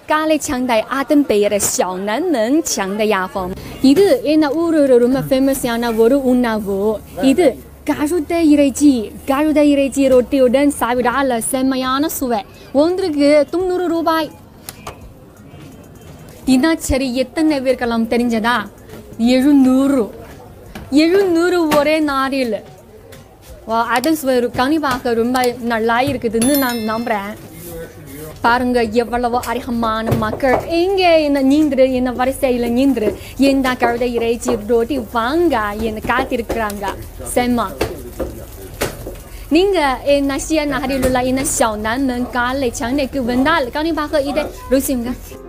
காலை சந்தை ஆதன் பெயர ஷானன் சந்தை யாகும் இது என்ன ஊரொரு ரொம்ப ஃபேமஸான ஒரு உணவு இது கழுதை இறைச்சி கழுதை இறைச்சி ரொட்டியுடன் சாப்பிடால செம்மையான சுவை ஒன்றுக்கு தொண்ணூறு ரூபாய் தினச்சரி எத்தனை பேருக்கெல்லாம் தெரிஞ்சதா எழுநூறு எழுநூறு ஒரே நாரில் வா அது சுவை கண்டிப்பாக ரொம்ப நல்லா இருக்குதுன்னு நான் நம்புறேன் பாருங்க எவ்வளவு அருகமான மக்கள் எங்கே என்ன நீந்துரு என்ன வரிசையில் நீந்துரு எந்த கழுதை இறைச்சி ரோட்டி வாங்க என்ன காத்திருக்கிறாங்க செம்மா நீங்க என்ன西安哪里உள்ள என்ன小南门காலை சந்தைக்கு வந்தால் கண்டிப்பாக இதை ருசிங்க